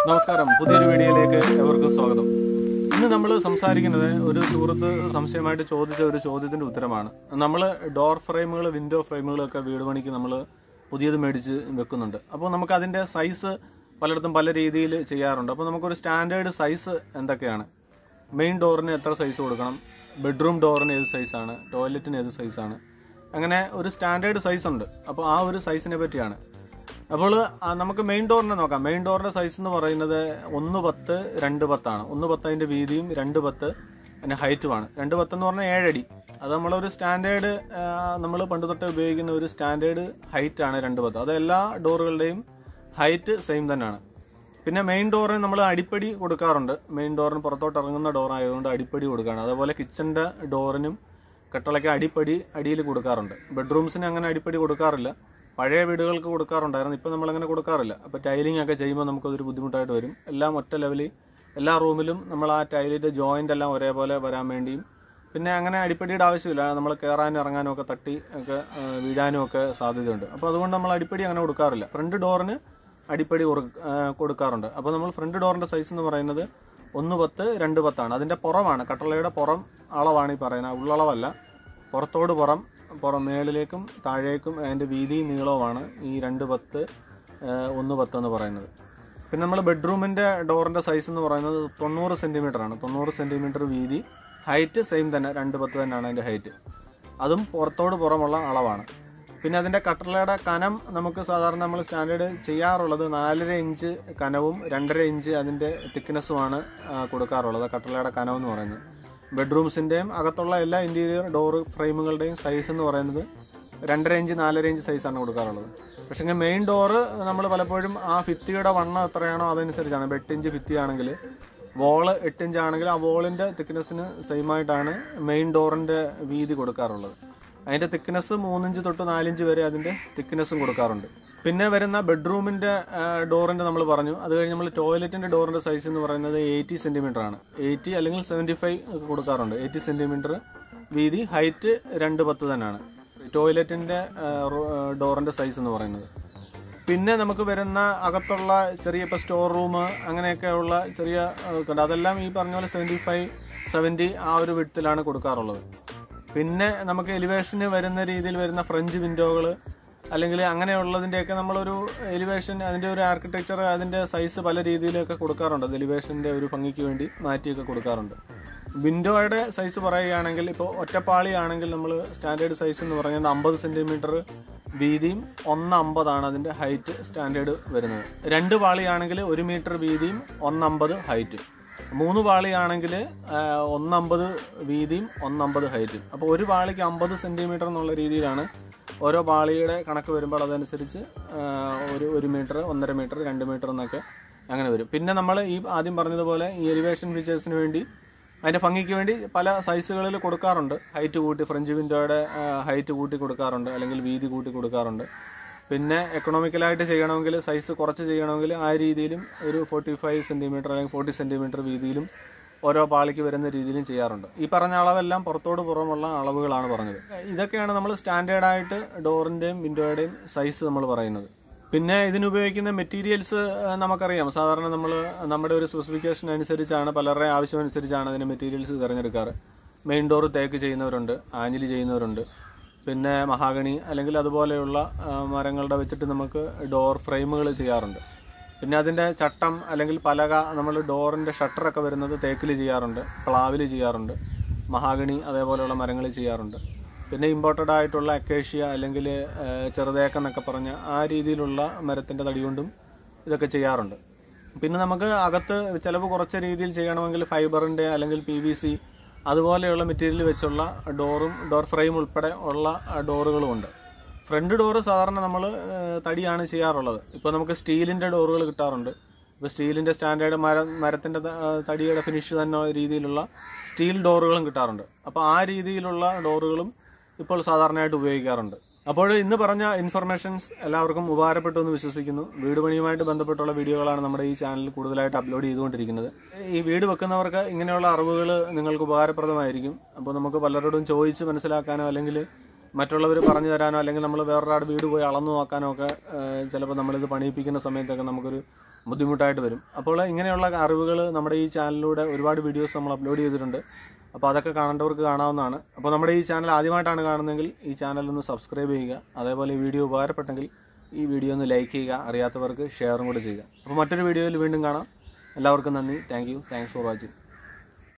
നമസ്കാരം പുതിയൊരു വീഡിയോയിലേക്ക് എവർക്കും സ്വാഗതം ഇന്ന് നമ്മൾ സംസാരിക്കുന്നത് ഒരു സുഹൃത്ത് സംശയമായിട്ട് ചോദിച്ച ഒരു ചോദ്യത്തിന്റെ ഉത്തരമാണ് നമ്മൾ ഡോർ ഫ്രെയിമുകൾ വിൻഡോ ഫ്രെയിമുകളൊക്കെ വീട് പണിക്ക് നമ്മൾ പുതിയത് മേടിച്ച് വെക്കുന്നുണ്ട് അപ്പോൾ നമുക്ക് അതിന്റെ സൈസ് പലയിടത്തും പല രീതിയിൽ ചെയ്യാറുണ്ട് അപ്പോൾ നമുക്കൊരു സ്റ്റാൻഡേർഡ് സൈസ് എന്തൊക്കെയാണ് മെയിൻ ഡോറിന് എത്ര സൈസ് കൊടുക്കണം ബെഡ്റൂം ഡോറിന് ഏത് സൈസാണ് ടോയ്ലറ്റിന് ഏത് സൈസാണ് അങ്ങനെ ഒരു സ്റ്റാൻഡേർഡ് സൈസ് ഉണ്ട് അപ്പോൾ ആ ഒരു സൈസിനെ പറ്റിയാണ് അപ്പോൾ ആ, നമുക്ക് മെയിൻ ഡോറിനെ നോക്കാം മെയിൻ ഡോറിന്റെ സൈസ് എന്ന് പറയുന്നത് ഒന്ന് പത്ത് രണ്ട് പത്താണ് ഒന്ന് പത്ത് അതിന്റെ വീതിയും രണ്ട് പത്ത് അതിന്റെ ഹൈറ്റുമാണ് രണ്ട് പത്ത് എന്ന് പറഞ്ഞാൽ ഏഴടി അത് നമ്മളൊരു സ്റ്റാൻഡേർഡ് നമ്മൾ പണ്ട് തൊട്ട് ഉപയോഗിക്കുന്ന ഒരു സ്റ്റാൻഡേർഡ് ഹൈറ്റ് ആണ് രണ്ട് പത്ത് അത് എല്ലാ ഡോറുകളുടെയും ഹൈറ്റ് സെയിം തന്നെയാണ് പിന്നെ മെയിൻ ഡോറിന് നമ്മൾ അടിപ്പടി കൊടുക്കാറുണ്ട് മെയിൻ ഡോറിന് പുറത്തോട്ട് ഇറങ്ങുന്ന ഡോർ ആയതുകൊണ്ട് അടിപ്പടി കൊടുക്കുകയാണ് അതുപോലെ കിച്ചന്റെ ഡോറിനും കട്ടളയ്ക്ക് അടിപ്പടി അടിയിൽ കൊടുക്കാറുണ്ട് ബെഡ്റൂംസിന് അങ്ങനെ അടിപ്പടി കൊടുക്കാറില്ല പഴയ വീടുകൾക്ക് കൊടുക്കാറുണ്ടായിരുന്നു ഇപ്പം നമ്മൾ അങ്ങനെ കൊടുക്കാറില്ല അപ്പോൾ ടൈലിംഗ് ഒക്കെ ചെയ്യുമ്പോൾ നമുക്കതൊരു ബുദ്ധിമുട്ടായിട്ട് വരും എല്ലാം ഒറ്റ ലെവലിൽ എല്ലാ റൂമിലും നമ്മൾ ആ ടൈലിന്റെ ജോയിന്റ് എല്ലാം ഒരേപോലെ വരാൻ വേണ്ടിയും പിന്നെ അങ്ങനെ അടിപ്പടിയുടെ ആവശ്യമില്ല നമ്മൾ കയറാനും ഇറങ്ങാനും ഒക്കെ തട്ടി ഒക്കെ ആ, വീഴാനും ഒക്കെ സാധ്യതയുണ്ട് അപ്പോൾ അതുകൊണ്ട് നമ്മൾ അടിപ്പടി അങ്ങനെ കൊടുക്കാറില്ല ഫ്രണ്ട് ഡോറിന് അടിപ്പടി കൊടു- ആ, കൊടുക്കാറുണ്ട് അപ്പോൾ നമ്മൾ ഫ്രണ്ട് ഡോറിന്റെ സൈസ് എന്ന് പറയുന്നത് ഒന്ന് പത്ത് രണ്ട് പത്താണ് അതിന്റെ പുറമാണ് കട്ടളയുടെ പുറം അളവാണ് ഈ പറയുന്നത് ഉള്ളളവല്ല പുറത്തോട് പുറം പുറം മേളിലേക്കും താഴേക്കും അതിന്റെ വീതി നീളവുമാണ് ഈ രണ്ട് പത്ത് ആ, ഒന്ന് പത്ത് എന്ന് പറയുന്നത് പിന്നെ നമ്മൾ ബെഡ്റൂമിന്റെ ഡോറിന്റെ സൈസ് എന്ന് പറയുന്നത് തൊണ്ണൂറ് സെന്റിമീറ്റർ ആണ് തൊണ്ണൂറ് സെന്റിമീറ്റർ വീതി ഹൈറ്റ് സെയിം തന്നെ രണ്ട് പത്ത് തന്നെയാണ് അതിന്റെ ഹൈറ്റ് അതും പുറത്തോട് പുറമുള്ള അളവാണ് പിന്നെ അതിന്റെ കട്ടളയുടെ കനം നമുക്ക് സാധാരണ നമ്മൾ സ്റ്റാൻഡേർഡ് ചെയ്യാറുള്ളത് നാലര ഇഞ്ച് കനവും രണ്ടര ഇഞ്ച് അതിന്റെ തിക്നെസ്സുമാണ് കൊടുക്കാറുള്ളത് കട്ടളയുടെ കനം എന്ന് പറയുന്നത് ബെഡ്റൂംസിന്റെയും അകത്തുള്ള എല്ലാ ഇന്റീരിയർ ഡോർ ഫ്രെയിമുകളുടെയും സൈസ് എന്ന് പറയുന്നത് രണ്ടര ഇഞ്ച് നാലര ഇഞ്ച് സൈസാണ് കൊടുക്കാറുള്ളത് പക്ഷേ മെയിൻ ഡോറ് നമ്മൾ പലപ്പോഴും ആ ഭിത്തിയുടെ വണ്ണം എത്രയാണോ അതനുസരിച്ചാണ് ഇപ്പം എട്ട് ഇഞ്ച് ഭിത്തി ആണെങ്കിൽ വോള് എട്ട് ഇഞ്ച് ആണെങ്കിൽ ആ വോളിന്റെ തിക്നെസ്സിന് സെയിം ആയിട്ടാണ് മെയിൻ ഡോറിന്റെ വീതി കൊടുക്കാറുള്ളത് അതിന്റെ തിക്നെസ് മൂന്നിഞ്ച് തൊട്ട് നാലിഞ്ച് വരെ അതിന്റെ തിക്നെസ്സും കൊടുക്കാറുണ്ട് പിന്നെ വരുന്ന ബെഡ്റൂമിന്റെ ഡോറിന്റെ നമ്മൾ പറഞ്ഞു അത് കഴിഞ്ഞ് നമ്മൾ ടോയ്ലറ്റിന്റെ ഡോറിന്റെ സൈസ് എന്ന് പറയുന്നത് എയ്റ്റി സെന്റിമീറ്റർ ആണ് എയ്റ്റി അല്ലെങ്കിൽ സെവന്റി ഫൈവ് ഒക്കെ കൊടുക്കാറുണ്ട് എയ്റ്റി സെന്റിമീറ്റർ വീതി ഹൈറ്റ് രണ്ട് പത്ത് തന്നെയാണ് ടോയ്ലറ്റിന്റെ ഡോറിന്റെ സൈസ് എന്ന് പറയുന്നത് പിന്നെ നമുക്ക് വരുന്ന അകത്തുള്ള ചെറിയ ഇപ്പൊ സ്റ്റോർ റൂം അങ്ങനെയൊക്കെ ഉള്ള ചെറിയ ആ, ഉണ്ട്. അതെല്ലാം ഈ പറഞ്ഞ പോലെ സെവന്റി ഫൈവ് സെവന്റി ആ ഒരു വിടത്തിലാണ് കൊടുക്കാറുള്ളത് പിന്നെ നമുക്ക് എലിവേഷന് വരുന്ന രീതിയിൽ വരുന്ന ഫ്രഞ്ച് വിൻഡോകൾ അല്ലെങ്കിൽ അങ്ങനെയുള്ളതിന്റെയൊക്കെ നമ്മളൊരു എലിവേഷൻ അതിന്റെ ഒരു ആർക്കിടെക്ചർ അതിന്റെ സൈസ് പല രീതിയിലൊക്കെ കൊടുക്കാറുണ്ട് അത് എലിവേഷന്റെ ഒരു ഭംഗിക്ക് വേണ്ടി മാറ്റിയൊക്കെ കൊടുക്കാറുണ്ട് വിൻഡോയുടെ സൈസ് പറയുകയാണെങ്കിൽ ഇപ്പോൾ ഒറ്റപ്പാളി ആണെങ്കിൽ നമ്മൾ സ്റ്റാൻഡേർഡ് സൈസ് എന്ന് പറയുന്നത് അമ്പത് സെന്റിമീറ്റർ വീതിയും ഒന്ന് അമ്പതാണ് അതിന്റെ ഹൈറ്റ് സ്റ്റാൻഡേർഡ് വരുന്നത് രണ്ട് പാളിയാണെങ്കിൽ ഒരു മീറ്റർ വീതിയും ഒന്നമ്പത് ഹൈറ്റ് മൂന്ന് പാളിയാണെങ്കിൽ ഒന്നമ്പത് വീതിയും ഒന്നമ്പത് ഹൈറ്റും അപ്പോൾ ഒരു പാളിക്ക് അമ്പത് സെന്റിമീറ്റർ എന്നുള്ള രീതിയിലാണ് ഓരോ പാളിയുടെ കണക്ക് വരുമ്പോൾ അതനുസരിച്ച് ആ, ഒരു ഒരു മീറ്റർ ഒന്നര മീറ്റർ രണ്ട് മീറ്റർ എന്നൊക്കെ അങ്ങനെ വരും പിന്നെ നമ്മൾ ഈ ആദ്യം പറഞ്ഞതുപോലെ ഈ എലിവേഷൻ ഫീച്ചേഴ്സിന് വേണ്ടി അതിന്റെ ഭംഗിക്ക് വേണ്ടി പല സൈസുകളിൽ കൊടുക്കാറുണ്ട് ഹൈറ്റ് കൂട്ടി ഫ്രഞ്ച് വിൻഡോയുടെ ഹൈറ്റ് കൂട്ടി കൊടുക്കാറുണ്ട് അല്ലെങ്കിൽ വീതി കൂട്ടി കൊടുക്കാറുണ്ട് പിന്നെ എക്കണോമിക്കലായിട്ട് ചെയ്യണമെങ്കിൽ സൈസ് കുറച്ച് ചെയ്യണമെങ്കിൽ ആ രീതിയിലും ഒരു ഫോർട്ടി ഫൈവ് സെന്റിമീറ്റർ അല്ലെങ്കിൽ ഫോർട്ടി സെന്റിമീറ്റർ വീതിയിലും ഓരോ പാളിക്ക് വരുന്ന രീതിയിലും ചെയ്യാറുണ്ട് ഈ പറഞ്ഞ അളവെല്ലാം പുറത്തോട് പുറമുള്ള അളവുകളാണ് പറഞ്ഞത് ഇതൊക്കെയാണ് നമ്മൾ സ്റ്റാൻഡേർഡായിട്ട് ഡോറിന്റെയും വിൻഡോയുടെയും സൈസ് നമ്മൾ പറയുന്നത് പിന്നെ ഇതിനുപയോഗിക്കുന്ന മെറ്റീരിയൽസ് നമുക്കറിയാം സാധാരണ നമ്മൾ നമ്മുടെ ഒരു സ്പെസിഫിക്കേഷൻ അനുസരിച്ചാണ് പലരുടെ ആവശ്യം അനുസരിച്ചാണ് അതിന് മെറ്റീരിയൽസ് തിരഞ്ഞെടുക്കാറ് മെയിൻ ഡോർ തേക്ക് ചെയ്യുന്നവരുണ്ട് ആഞ്ഞിലി ചെയ്യുന്നവരുണ്ട് പിന്നെ മഹാഗണി അല്ലെങ്കിൽ അതുപോലെയുള്ള ആ, മരങ്ങളുടെ വെച്ചിട്ട് നമുക്ക് ഡോർ ഫ്രെയിമുകൾ ചെയ്യാറുണ്ട് പിന്നെ അതിന്റെ ചട്ടം അല്ലെങ്കിൽ പലക നമ്മൾ ഡോറിന്റെ ഷട്ടറൊക്കെ വരുന്നത് തേക്കിൽ ചെയ്യാറുണ്ട് പ്ലാവിൽ ചെയ്യാറുണ്ട് മഹാഗണി അതേപോലെയുള്ള മരങ്ങളിൽ ചെയ്യാറുണ്ട് പിന്നെ ഇമ്പോർട്ടഡ് ആയിട്ടുള്ള അക്കേഷ്യ അല്ലെങ്കിൽ ചെറുതേക്ക എന്നൊക്കെ പറഞ്ഞ ആ രീതിയിലുള്ള മരത്തിന്റെ തടി കൊണ്ടും ഇതൊക്കെ ചെയ്യാറുണ്ട് പിന്നെ നമുക്ക് അകത്ത് ചിലവ് കുറച്ച രീതിയിൽ ചെയ്യണമെങ്കിൽ ഫൈബറിന്റെ അല്ലെങ്കിൽ പി വി സി അതുപോലെയുള്ള മെറ്റീരിയൽ വെച്ചുള്ള ഡോറും ഡോർ ഫ്രെയിം ഉൾപ്പെടെ ഉള്ള ഡോറുകളും ഉണ്ട് ഫ്രണ്ട് ഡോറ് സാധാരണ നമ്മൾ തടിയാണ് ചെയ്യാറുള്ളത് ഇപ്പോൾ നമുക്ക് സ്റ്റീലിന്റെ ഡോറുകൾ കിട്ടാറുണ്ട് ഇപ്പോൾ സ്റ്റീലിന്റെ സ്റ്റാൻഡേർഡ് മര മരത്തിന്റെ ത- ആ, തടിയുടെ ഫിനിഷ് തന്നെ രീതിയിലുള്ള സ്റ്റീൽ ഡോറുകളും കിട്ടാറുണ്ട് അപ്പോൾ ആ രീതിയിലുള്ള ഡോറുകളും ഇപ്പോൾ സാധാരണയായിട്ട് ഉപയോഗിക്കാറുണ്ട് അപ്പോൾ ഇന്ന് പറഞ്ഞ ഇൻഫർമേഷൻസ് എല്ലാവർക്കും ഉപകാരപ്പെട്ടു എന്ന് വിശ്വസിക്കുന്നു വീട് പണിയുമായിട്ട് ബന്ധപ്പെട്ടുള്ള വീഡിയോകളാണ് നമ്മുടെ ഈ ചാനലിൽ കൂടുതലായിട്ട് അപ്ലോഡ് ചെയ്തുകൊണ്ടിരിക്കുന്നത് ഈ വീട് വെക്കുന്നവർക്ക് ഇങ്ങനെയുള്ള അറിവുകൾ നിങ്ങൾക്ക് ഉപകാരപ്രദമായിരിക്കും അപ്പോൾ നമുക്ക് പലരോടും ചോദിച്ച് മനസ്സിലാക്കാനോ അല്ലെങ്കിൽ മറ്റുള്ളവർ പറഞ്ഞു തരാനോ അല്ലെങ്കിൽ നമ്മൾ വേറൊരാട് വീട് പോയി അളന്നു നോക്കാനോ ഒക്കെ ചിലപ്പോൾ നമ്മളിത് പണിയിപ്പിക്കുന്ന സമയത്തൊക്കെ നമുക്കൊരു ബുദ്ധിമുട്ടായിട്ട് വരും അപ്പോൾ ഇങ്ങനെയുള്ള അറിവുകൾ നമ്മുടെ ഈ ചാനലിലൂടെ ഒരുപാട് വീഡിയോസ് നമ്മൾ അപ്ലോഡ് ചെയ്തിട്ടുണ്ട് അപ്പോൾ അതൊക്കെ കാണേണ്ടവർക്ക് കാണാവുന്നതാണ് അപ്പോൾ നമ്മുടെ ഈ ചാനൽ ആദ്യമായിട്ടാണ് കാണുന്നതെങ്കിൽ ഈ ചാനൽ ഒന്ന് സബ്സ്ക്രൈബ് ചെയ്യുക അതേപോലെ ഈ വീഡിയോ ഉപകാരപ്പെട്ടെങ്കിൽ ഈ വീഡിയോ ഒന്ന് ലൈക്ക് ചെയ്യുക അറിയാത്തവർക്ക് ഷെയറും കൂടെ ചെയ്യുക അപ്പോൾ മറ്റൊരു വീഡിയോയിൽ വീണ്ടും കാണാം എല്ലാവർക്കും നന്ദി thank you thanks for watching